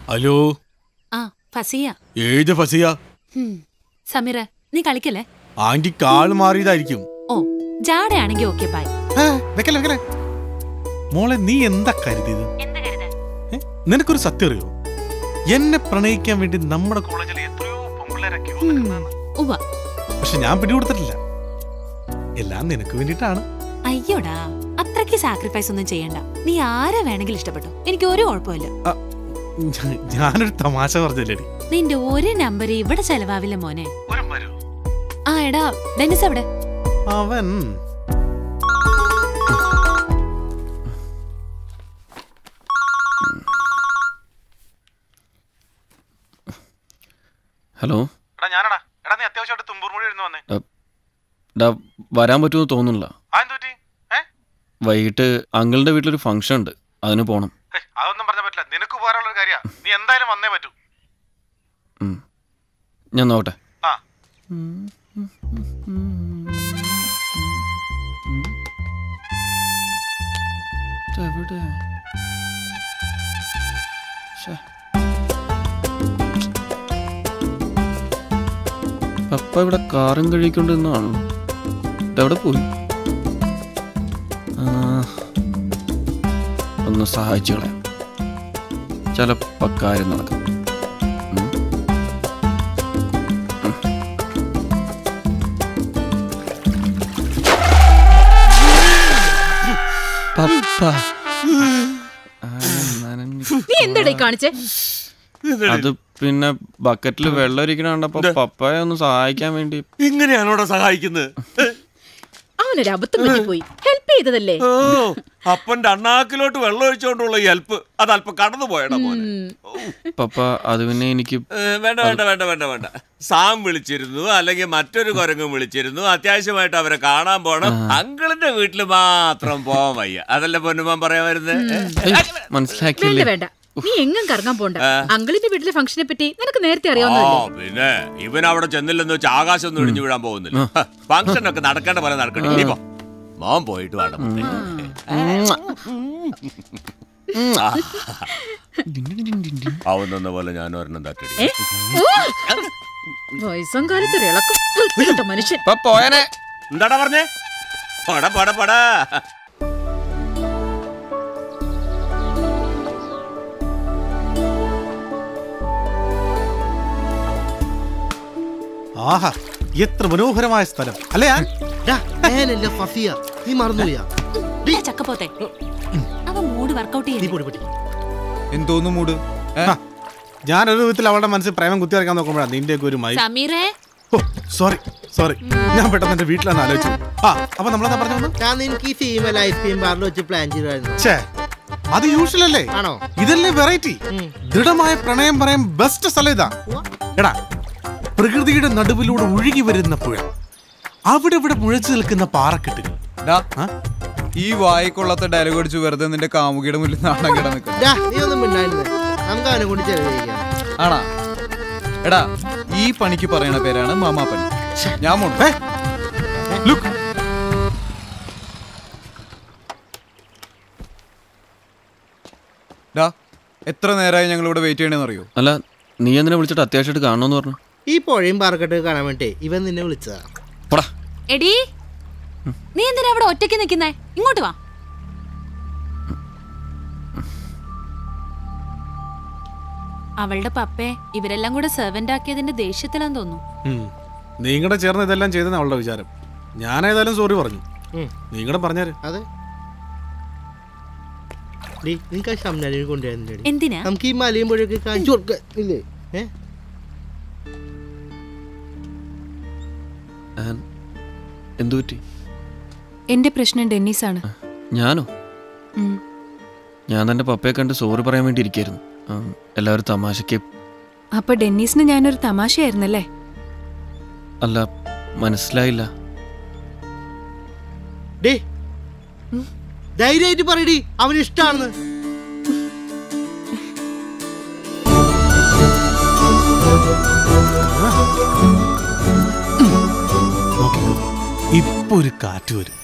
Hello ആ ഫസിയ ഏത് ഫസിയ ഹും. സമീറ നീ കളിക്കല്ലേ ആന്റി കാൾ മാറിയതായിരിക്കും ഓ ജാടയാണെങ്കി ഓക്കെ ബൈ ഏ, വെക്കല്ലേ വെക്കല്ലേ മോളെ നീ എന്താ കരുതിയത് ഏ, നിനക്കൊരു സത്യം അറിയോ എന്നെ പ്രണയിക്കാൻ വേണ്ടി നമ്മുടെ കോളേജിൽ എത്രയോ പെൺപിള്ളേരൊക്കെ ഉവ്വ പക്ഷെ ഞാൻ പിടികൊടുത്തിട്ടില്ല എല്ലാം നിനക്ക് വേണ്ടിയിട്ടാണ് അയ്യോടാ അത്രയ്ക്ക് സാക്രിഫൈസ് ഒന്നും ചെയ്യണ്ട നീ ആരെ വേണമെങ്കിലും ഇഷ്ടപ്പെട്ടു എനിക്ക് ഒരു കുഴപ്പമില്ല ആ, ഞാ- ഞാനൊരു തമാശ പറഞ്ഞല്ലേടി നിന്റെ ഒരു നമ്പർ ഇവിടെ ചെലവാവില്ല മോനെ ആ എടാ ഡെന്നിസ് എവിടെ അവൻ ഹലോ എടാ ഞാനടാ എടാ നീ അത്യാവശ്യമായിട്ട് തുമ്പൂർ മൊഴി എഴുന്നു വന്നേ ഡാ വരാൻ പറ്റുമെന്ന് തോന്നുന്നില്ല ആ എന്ത് പറ്റി ഏ വൈകിട്ട് അങ്കിളിന്റെ വീട്ടിലൊരു ഫംഗ്ഷൻ ഉണ്ട് അതിന് പോണം ഹേയ്, അതൊന്നും പറഞ്ഞാൽ പറ്റില്ല നിനക്ക് ഉപകാരമുള്ള ഒരു കാര്യ നീ എന്തായാലും വന്നേ പറ്റൂ ഉം. ഞാൻ നോക്കട്ടെ ആ എവിടെ പപ്പ ഇവിടെ കാറും കഴിക്കൊണ്ടിരുന്നാണല്ലോ ഇതെവിടെ പോയി ആ, ഒന്ന് സഹായിച്ചു കളയാം ചിലപ്പോ കാര്യം നടക്കും ഉം. ഉം. പപ്പ ആ, നനഞ്ഞു. നീ എന്താടേ കാണിച്ചേ അത് പിന്നെ ബക്കറ്റിൽ വെള്ളം ഇരിക്കണ കണ്ടപ്പോ പപ്പായ ഒന്ന് സഹായിക്കാൻ വേണ്ടി ഇങ്ങനെയാണോടാ സഹായിക്കുന്നത് അവനൊരു അബദ്ധം പറ്റിപ്പോയി ഹെൽപ്പ് ചെയ്തതല്ലേ ഓ അപ്പന്റെ അണ്ണാക്കിലോട്ട് വെള്ളം ഒഴിച്ചോണ്ടുള്ള ഈ ഹെൽപ്പ് അത് അല്പം കടന്നു പോയടാ മോനെ പപ്പ അത് പിന്നെ എനിക്ക് ഏ, വേണ്ട വേണ്ട വേണ്ട വേണ്ട വേണ്ട സാം വിളിച്ചിരുന്നു അല്ലെങ്കിൽ മറ്റൊരു കുരങ്ങും വിളിച്ചിരുന്നു അത്യാവശ്യമായിട്ട് അവരെ കാണാൻ പോണം അങ്കിളിന്റെ വീട്ടിൽ മാത്രം പോവാൻ വയ്യ അതല്ലേ പൊന്നുമാൻ പറയാൻ വരുന്നത് ഏയ്, വേണ്ട മനസ്സിലാക്കിയില്ലേ വേണ്ട നീ എങ്ങും കറങ്ങാൻ പോണ്ട അങ്കിളിന്റെ വീട്ടിലെ ഫംഗ്ഷനെ പറ്റി നിനക്ക് നേരത്തെ ആ അറിയാവുന്നതല്ലേ പിന്നെ ഇവൻ അവിടെ ചെന്നില്ലെന്ന് വെച്ച് ആകാശം ഒന്നും ഇടിഞ്ഞു വീഴാൻ പോകുന്നില്ല ഫംഗ്ഷൻ ഒക്കെ നടക്കേണ്ട പോലെ നടക്കട്ടെ ഇനിയിപ്പോ മോൻ പോയിട്ട് വേണം ആവുന്ന പോലെ ഞാൻ ഒരെണ്ണം തട്ടി ഏ? ഓ! വയസ്സം കാലത്ത് ഒരു ഇളക്കം വൃത്തികെട്ട മനുഷ്യൻ ഇപ്പൊ പോയനെ എന്താടാ പറഞ്ഞേ പട പട പട ആഹാ എത്ര മനോഹരമായ സ്ഥലം അല്ലേ ആൻ? ഞാനല്ല ഫസിയ നീ മറന്നുപോയാ ഇല്ല, ചക്കപ്പോത്തെ അവൻ മൂഡ് വർക്കൗട്ട് നീ ചെയ്യും പൊടി പൊടി എന്തോന്നു മൂട് ഹ, ഞാനൊരു വിധത്തിൽ അവളുടെ മനസ്സിൽ പ്രേമം കുത്തിവരക്കാൻ നോക്കുമ്പോഴാണ് നിന്റെയൊക്കെ ഒരു മൈ സമീറേ ഓ സോറി സോറി ഞാൻ പെട്ടെന്ന് എന്റെ വീട്ടിലാണ് ആലോചിച്ചു ആ അപ്പൊ നമ്മളെന്താ പറഞ്ഞു വന്നു ഞാൻ എനിക്ക് ഈ ഫീമെയിൽ ഐസ്ക്രീം ബാറിൽ വെച്ച് പ്ലാൻ ചെയ്തായിരുന്നു ഛേ അത് യൂഷ്വൽ അല്ലേ ആണോ ഇതല്ലേ വെറൈറ്റി ഉം. ദൃഢമായ പ്രണയം പറയാൻ ബെസ്റ്റ് സ്ഥലം ഇതാ എടാ പ്രകൃതിയുടെ നടുവിലൂടെ ഒഴുകി വരുന്ന പുഴ അവിടെ ഇവിടെ മുഴച്ചു നിൽക്കുന്ന പാറക്കെട്ടുകൾ ഡാ, ആ? ഈ വായിക്കൊള്ളാത്ത ഡയലോഗ് അടിച്ച് വെറുതെ നിന്റെ കാമുകിയുടെ മുന്നിൽ നാണം കിട നിൽക്കണം ഡാ, നീ ഒന്നും മിണ്ടായിരുന്നു നമുക്ക് അവനെ കൊണ്ട് ചെലവഴിക്കാം ആണാ എടാ ഈ പണിക്ക് പറയണ പേരാണ് മാമാ പണി ഞാൻ പോണു. ഏ? Look. ഡാ എത്ര നേരമായി ഞങ്ങൾ ഇവിടെ വെയിറ്റ് ചെയ്യണമെന്ന് അറിയോ അല്ല നീ എന്തിനാ വിളിച്ചിട്ട് അത്യാവശ്യമായിട്ട് കാണണമെന്ന് പറഞ്ഞു ഈ പുഴയും പാറക്കെട്ട് കാണാൻ വേണ്ടി ഇവൻ നിന്നെ വിളിച്ചതാ പോടാ എടീ നീ എന്തിനാ അവിടെ ഒറ്റയ്ക്ക് നിൽക്കുന്നേ ഇങ്ങോട്ട് വാ അവളുടെ പപ്പയെ ഇവരെല്ലാം കൂടെ സെർവന്റ് ആക്കിയതിന്റെ ദേഷ്യത്തിലാന്ന് തോന്നുന്നു ഉം. നീങ്ങടെ ചേർന്ന് ഇതെല്ലാം ചെയ്തെന്ന് അവളുടെ വിചാരം ഞാൻ ഏതായാലും സോറി പറഞ്ഞു ഉം. നീങ്ങടെ പറഞ്ഞാര് അതെ ഡി നിങ്ങൾക്ക് ആ ഷംനാലിനെ കൊണ്ടുവരുന്നുണ്ട് എന്തിനാ നമുക്ക് ഈ മലയും പുഴയൊക്കെ കാണിച്ചു കൊടുക്ക ഇല്ലേ ഏ ആൻ, എന്തു പറ്റി എന്റെ പ്രശ്നം ഡെന്നീസാണ് ഞാനോ ഉം. ഞാൻ തന്റെ പപ്പയെ കണ്ട് സോറി പറയാൻ വേണ്ടി ഇരിക്കായിരുന്നു ആ, എല്ലാവരും തമാശയ്ക്ക് അപ്പൊ ഡെന്നീസിന് ഞാനൊരു തമാശയായിരുന്നല്ലേ അല്ല മനസ്സിലായില്ല ഡേ ധൈര്യമായിട്ട് പറയടി അവന് ഇഷ്ടാണെന്ന് നോക്കിക്കോ ഇപ്പൊ ഒരു കാറ്റ് വരും